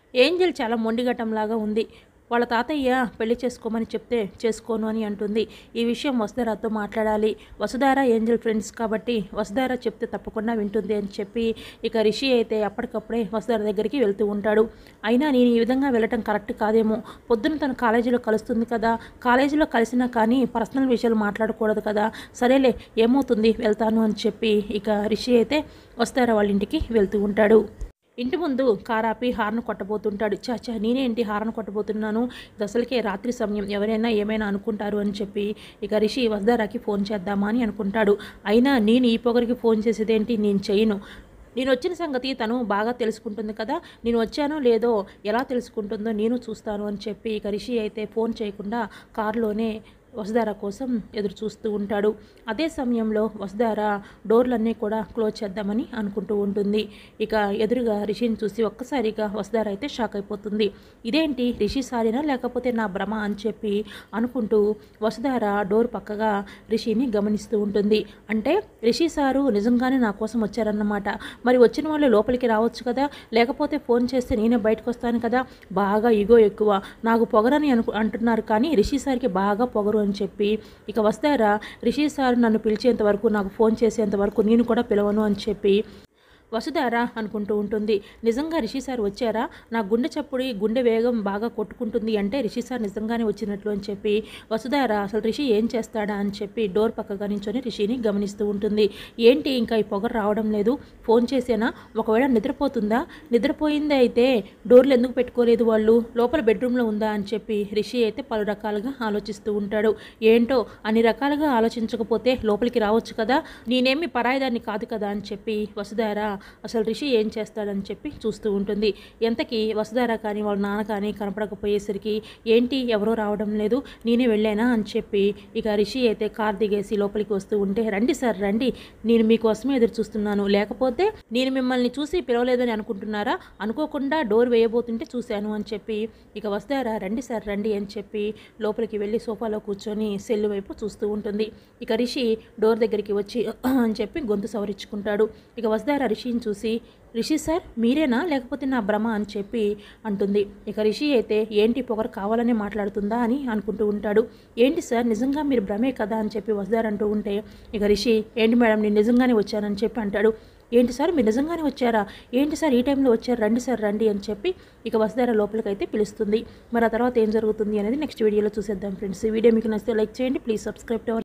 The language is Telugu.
ఏంజల్ చాలా మొండిగటంలాగా ఉంది వాళ్ళ తాతయ్య పెళ్లి చేసుకోమని చెప్తే చేసుకోను అని అంటుంది ఈ విషయం వసుధారాతో మాట్లాడాలి వసుధార ఏంజల్ ఫ్రెండ్స్ కాబట్టి వసుధార చెప్తే తప్పకుండా వింటుంది అని చెప్పి ఇక రిషి అయితే అప్పటికప్పుడే వసుధార దగ్గరికి వెళ్తూ ఉంటాడు అయినా నేను ఈ విధంగా వెళ్ళటం కరెక్ట్ కాదేమో పొద్దున తను కాలేజీలో కలుస్తుంది కదా కాలేజీలో కలిసినా కానీ పర్సనల్ విషయాలు మాట్లాడకూడదు కదా సరేలే ఏమవుతుంది వెళ్తాను అని చెప్పి ఇక రిషి అయితే వస్తారా వాళ్ళ ఇంటికి వెళ్తూ ఉంటాడు ఇంటి ముందు కారాపి హార్న్ కొట్టబోతుంటాడు చాచా నేనేంటి హార్న్ కొట్టబోతున్నాను ఇది అసలుకే రాత్రి సమయం ఎవరైనా ఏమైనా అనుకుంటారు అని చెప్పి ఇక రిషి వసుధారాకి ఫోన్ చేద్దామా అని అనుకుంటాడు అయినా నేను ఈ పొగరికి ఫోన్ చేసేదేంటి నేను చేయను నేను వచ్చిన సంగతి తను బాగా తెలుసుకుంటుంది కదా నేను వచ్చానో లేదో ఎలా తెలుసుకుంటుందో నేను చూస్తాను అని చెప్పి ఇక రిషి అయితే ఫోన్ చేయకుండా కారులోనే వసుధార కోసం ఎదురు చూస్తూ ఉంటాడు అదే సమయంలో వసుధార డోర్లన్నీ కూడా క్లోజ్ చేద్దామని అనుకుంటూ ఉంటుంది ఇక ఎదురుగా రిషిని చూసి ఒక్కసారిగా వసుధార అయితే షాక్ అయిపోతుంది ఇదేంటి రిషి సారినా లేకపోతే నా భ్రమ అని చెప్పి అనుకుంటూ వసుధార డోర్ పక్కగా రిషిని గమనిస్తూ ఉంటుంది అంటే రిషి సారు నిజంగానే నా కోసం వచ్చారన్నమాట మరి వచ్చిన వాళ్ళు లోపలికి రావచ్చు కదా లేకపోతే ఫోన్ చేస్తే నేనే బయటకు వస్తాను కదా బాగా ఇగో ఎక్కువ నాకు పొగరని అను అంటున్నారు కానీ రిషి సార్కి బాగా పొగరు అని చెప్పి ఇక వస్తారా రిషి సార్ నన్ను పిలిచేంత వరకు నాకు ఫోన్ చేసేంత వరకు నేను కూడా పిలవను అని చెప్పి వసుధారా అనుకుంటూ ఉంటుంది నిజంగా రిషి సార్ వచ్చారా నా గుండె చప్పుడు గుండె వేగం బాగా కొట్టుకుంటుంది అంటే రిషి సార్ నిజంగానే వచ్చినట్లు అని చెప్పి వసుధార అసలు రిషి ఏం చేస్తాడా అని చెప్పి డోర్ పక్కగా నించొని రిషిని గమనిస్తూ ఉంటుంది ఏంటి ఇంకా ఈ పొగ రావడం లేదు ఫోన్ చేసేనా ఒకవేళ నిద్రపోతుందా నిద్రపోయింది అయితే డోర్లు ఎందుకు పెట్టుకోలేదు వాళ్ళు లోపల బెడ్రూమ్లో ఉందా అని చెప్పి రిషి అయితే పలు రకాలుగా ఆలోచిస్తూ ఉంటాడు ఏంటో అన్ని రకాలుగా ఆలోచించకపోతే లోపలికి రావచ్చు కదా నేనేమి పరాయిదాన్ని కాదు కదా అని చెప్పి వసుధార అసలు రిషి ఏం చేస్తాడని చెప్పి చూస్తూ ఉంటుంది ఎంతకీ వసుధార కానీ వాళ్ళ నాన్న కానీ కనపడకపోయేసరికి ఏంటి ఎవరో రావడం లేదు నేనే వెళ్ళానా అని చెప్పి ఇక రిషి అయితే కార్ దిగేసి లోపలికి వస్తూ ఉంటే రండి సార్ రండి నేను మీకోసమే ఎదురు చూస్తున్నాను లేకపోతే నేను మిమ్మల్ని చూసి పిలవలేదని అనుకుంటున్నారా అనుకోకుండా డోర్ వేయబోతుంటే చూశాను అని చెప్పి ఇక వస్తారా రండి సార్ రండి అని చెప్పి లోపలికి వెళ్ళి సోఫాలో కూర్చొని సెల్లు వైపు చూస్తూ ఉంటుంది ఇక రిషి డోర్ దగ్గరికి వచ్చి అని చెప్పి గొంతు సవరించుకుంటాడు ఇక వస్తారా రిషిని చూసి రిషి సార్ మీరేనా లేకపోతే నా భ్రమ అని చెప్పి అంటుంది ఇక రిషి అయితే ఏంటి పొగరు కావాలని మాట్లాడుతుందా అని అనుకుంటూ ఉంటాడు ఏంటి సార్ నిజంగా మీరు భ్రమే కదా అని చెప్పి వస్తారంటూ అంటూ ఉంటే ఇక రిషి ఏంటి మేడం నేను నిజంగానే వచ్చానని చెప్పి అంటాడు ఏంటి సార్ మీరు నిజంగానే వచ్చారా ఏంటి సార్ ఈ టైంలో వచ్చారు రండి సార్ రండి అని చెప్పి ఇక వసుధార లోపలికి అయితే పిలుస్తుంది మరి ఆ తర్వాత ఏం జరుగుతుంది అనేది నెక్స్ట్ వీడియోలో చూసేద్దాం ఫ్రెండ్స్ ఈ వీడియో మీకు నచ్చితే లైక్ చేయండి ప్లీజ్ సబ్స్క్రైబ్ టు అవర్